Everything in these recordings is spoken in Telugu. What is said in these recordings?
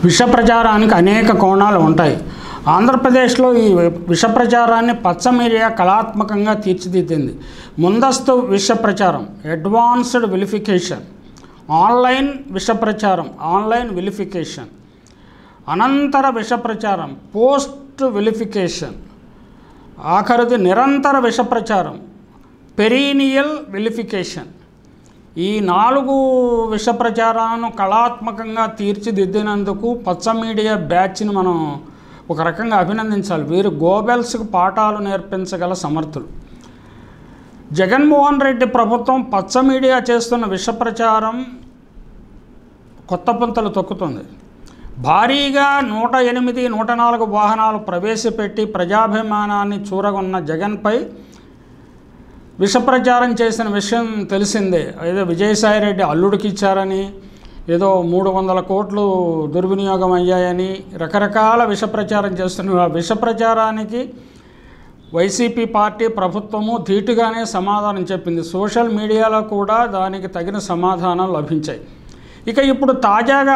విష ప్రచారానికి అనేక కోణాలు ఉంటాయి ఆంధ్రప్రదేశ్లో ఈ విష ప్రచారాన్ని పచ్చ మీడియా కళాత్మకంగా తీర్చిదిద్దింది ముందస్తు విష ప్రచారం అడ్వాన్స్డ్ విలిఫికేషన్ ఆన్లైన్ విష ప్రచారం ఆన్లైన్ విలిఫికేషన్ అనంతర విష ప్రచారం పోస్ట్ విలిఫికేషన్ ఆఖరిది నిరంతర విష ప్రచారం పెరీనియల్ విలిఫికేషన్ ఈ నాలుగు విష ప్రచారాలను కళాత్మకంగా తీర్చిదిద్దినందుకు పచ్చ మీడియా బ్యాచ్ని మనం ఒక రకంగా అభినందించాలి వీరు గోబెల్స్కి పాఠాలు నేర్పించగల సమర్థులు జగన్మోహన్ రెడ్డి ప్రభుత్వం పచ్చ మీడియా చేస్తున్న విష ప్రచారం కొత్త పుంతలు తొక్కుతుంది భారీగా నూట ఎనిమిది నూట నాలుగు వాహనాలు ప్రవేశపెట్టి ప్రజాభిమానాన్ని చూరగొన్న జగన్పై విష ప్రచారం చేసిన విషయం తెలిసిందే ఏదో విజయసాయిరెడ్డి అల్లుడికి ఇచ్చారని ఏదో మూడు వందల కోట్లు దుర్వినియోగం అయ్యాయని రకరకాల విష ప్రచారం చేస్తున్న ఆ విష ప్రచారానికి వైసీపీ పార్టీ ప్రభుత్వము ధీటుగానే సమాధానం చెప్పింది సోషల్ మీడియాలో కూడా దానికి తగిన సమాధానం లభించాయి ఇక ఇప్పుడు తాజాగా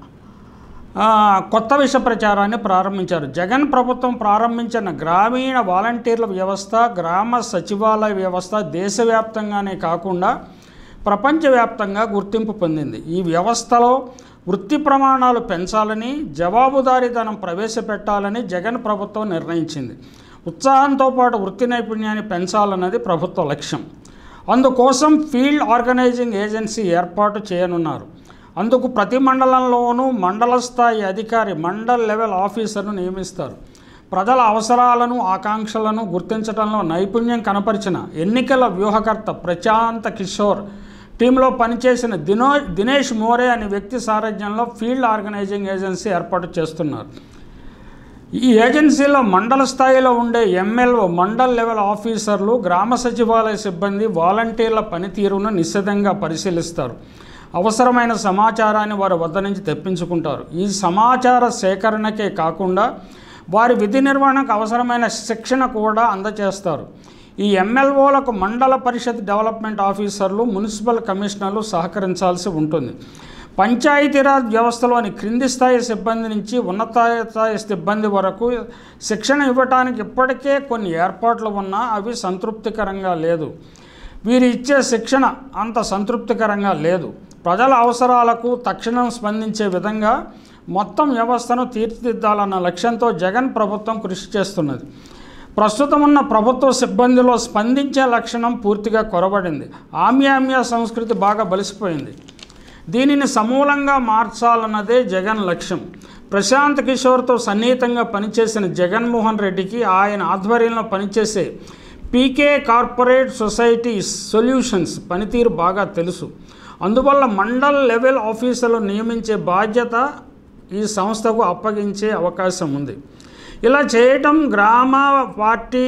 ఆ, కొత్త విష ప్రచారాన్ని ప్రారంభించారు జగన్ ప్రభుత్వం ప్రారంభించిన గ్రామీణ వాలంటీర్ల వ్యవస్థ గ్రామ సచివాలయ వ్యవస్థ దేశవ్యాప్తంగానే కాకుండా ప్రపంచవ్యాప్తంగా గుర్తింపు పొందింది ఈ వ్యవస్థలో వృత్తి ప్రమాణాలు పెంచాలని జవాబుదారీతనం ప్రవేశపెట్టాలని జగన్ ప్రభుత్వం నిర్ణయించింది ఉత్సాహంతో పాటు వృత్తి నైపుణ్యాన్ని పెంచాలన్నది ప్రభుత్వ లక్ష్యం అందుకోసం ఫీల్డ్ ఆర్గనైజింగ్ ఏజెన్సీ ఏర్పాటు చేయనున్నారు అందుకు ప్రతి మండలంలోనూ మండల స్థాయి అధికారి మండల్ లెవెల్ ఆఫీసర్ను నియమిస్తారు ప్రజల అవసరాలను ఆకాంక్షలను గుర్తించడంలో నైపుణ్యం కనపరిచిన ఎన్నికల వ్యూహకర్త ప్రశాంత్ కిషోర్ టీంలో పనిచేసిన దినో దినేష్ మోరే అనే వ్యక్తి సారథ్యంలో ఫీల్డ్ ఆర్గనైజింగ్ ఏజెన్సీ ఏర్పాటు చేస్తున్నారు ఈ ఏజెన్సీలో మండల స్థాయిలో ఉండే ఎమ్మెల్యే మండల్ లెవెల్ ఆఫీసర్లు గ్రామ సచివాలయ సిబ్బంది వాలంటీర్ల పనితీరును నిశ్చితంగా పరిశీలిస్తారు అవసరమైన సమాచారాన్ని వారి వద్ద నుంచి తెప్పించుకుంటారు ఈ సమాచార సేకరణకే కాకుండా వారి విధి నిర్వహణకు అవసరమైన శిక్షణ కూడా అందజేస్తారు ఈ ఎమ్మెల్ఓలకు మండల పరిషత్ డెవలప్మెంట్ ఆఫీసర్లు మున్సిపల్ కమిషనర్లు సహకరించాల్సి ఉంటుంది పంచాయతీరాజ్ వ్యవస్థలోని క్రింది స్థాయి సిబ్బంది నుంచి ఉన్నత స్థాయి సిబ్బంది వరకు శిక్షణ ఇవ్వడానికి ఇప్పటికే కొన్ని ఏర్పాట్లు ఉన్నా అవి సంతృప్తికరంగా లేదు వీరు ఇచ్చే శిక్షణ అంత సంతృప్తికరంగా లేదు ప్రజల అవసరాలకు తక్షణం స్పందించే విధంగా మొత్తం వ్యవస్థను తీర్చిదిద్దాలన్న లక్ష్యంతో జగన్ ప్రభుత్వం కృషి చేస్తున్నది ప్రస్తుతం ఉన్న ప్రభుత్వ సిబ్బందిలో స్పందించే లక్షణం పూర్తిగా కొరబడింది ఆమ్యామ్య సంస్కృతి బాగా బలిసిపోయింది దీనిని సమూలంగా మార్చాలన్నదే జగన్ లక్ష్యం ప్రశాంత్ కిషోర్తో సన్నిహితంగా పనిచేసిన జగన్మోహన్ రెడ్డికి ఆయన ఆధ్వర్యంలో పనిచేసే పీకే కార్పొరేట్ సొసైటీ సొల్యూషన్స్ పనితీరు బాగా తెలుసు అందువల్ల మండల్ లెవెల్ ఆఫీసర్లు నియమించే బాధ్యత ఈ సంస్థకు అప్పగించే అవకాశం ఉంది ఇలా చేయటం గ్రామ పార్టీ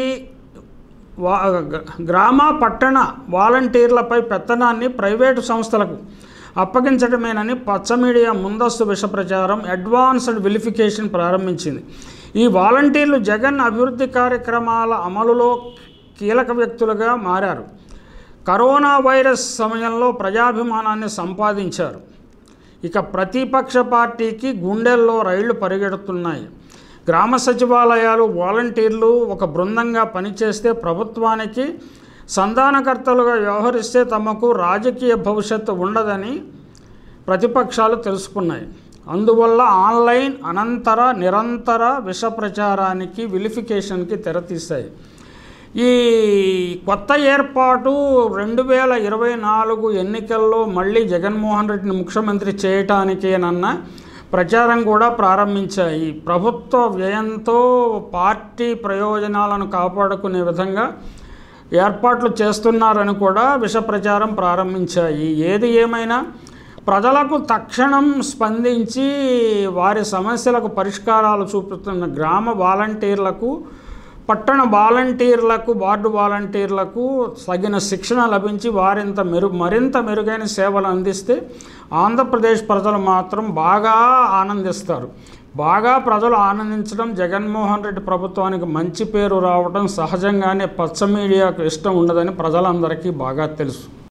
వా గ్రామ పట్టణ వాలంటీర్లపై పెత్తనాన్ని ప్రైవేటు సంస్థలకు అప్పగించడమేనని పచ్చ మీడియా ముందస్తు విష ప్రచారం అడ్వాన్స్డ్ వెలిఫికేషన్ ప్రారంభించింది ఈ వాలంటీర్లు జగన్ అభివృద్ధి కార్యక్రమాల అమలులో కీలక వ్యక్తులుగా మారారు కరోనా వైరస్ సమయంలో ప్రజాభిమానాన్ని సంపాదించారు ఇక ప్రతిపక్ష పార్టీకి గుండెల్లో రైళ్లు పరిగెడుతున్నాయి గ్రామ సచివాలయాలు వాలంటీర్లు ఒక బృందంగా పనిచేస్తే ప్రభుత్వానికి సంధానకర్తలుగా వ్యవహరిస్తే తమకు రాజకీయ భవిష్యత్తు ఉండదని ప్రతిపక్షాలు తెలుసుకున్నాయి అందువల్ల ఆన్లైన్ అనంతర నిరంతర విష ప్రచారానికి విలిఫికేషన్కి తెరతీశాయి ఈ కొత్త ఏర్పాటు రెండు వేల ఇరవై నాలుగు ఎన్నికల్లో మళ్ళీ జగన్మోహన్ రెడ్డిని ముఖ్యమంత్రి చేయటానికేనన్న ప్రచారం కూడా ప్రారంభించాయి ప్రభుత్వ వ్యయంతో పార్టీ ప్రయోజనాలను కాపాడుకునే విధంగా ఏర్పాట్లు చేస్తున్నారని కూడా విష ప్రచారం ప్రారంభించాయి ఏది ఏమైనా ప్రజలకు తక్షణం స్పందించి వారి సమస్యలకు పరిష్కారాలు చూపుతున్న గ్రామ వాలంటీర్లకు పట్టణ వాలంటీర్లకు వార్డు వాలంటీర్లకు తగిన శిక్షణ లభించి వారింత మెరు మరింత మెరుగైన సేవలు అందిస్తే ఆంధ్రప్రదేశ్ ప్రజలు మాత్రం బాగా ఆనందిస్తారు బాగా ప్రజలు ఆనందించడం జగన్మోహన్ రెడ్డి ప్రభుత్వానికి మంచి పేరు రావడం సహజంగానే పచ్చ మీడియాకు ఇష్టం ఉండదని ప్రజలందరికీ బాగా తెలుసు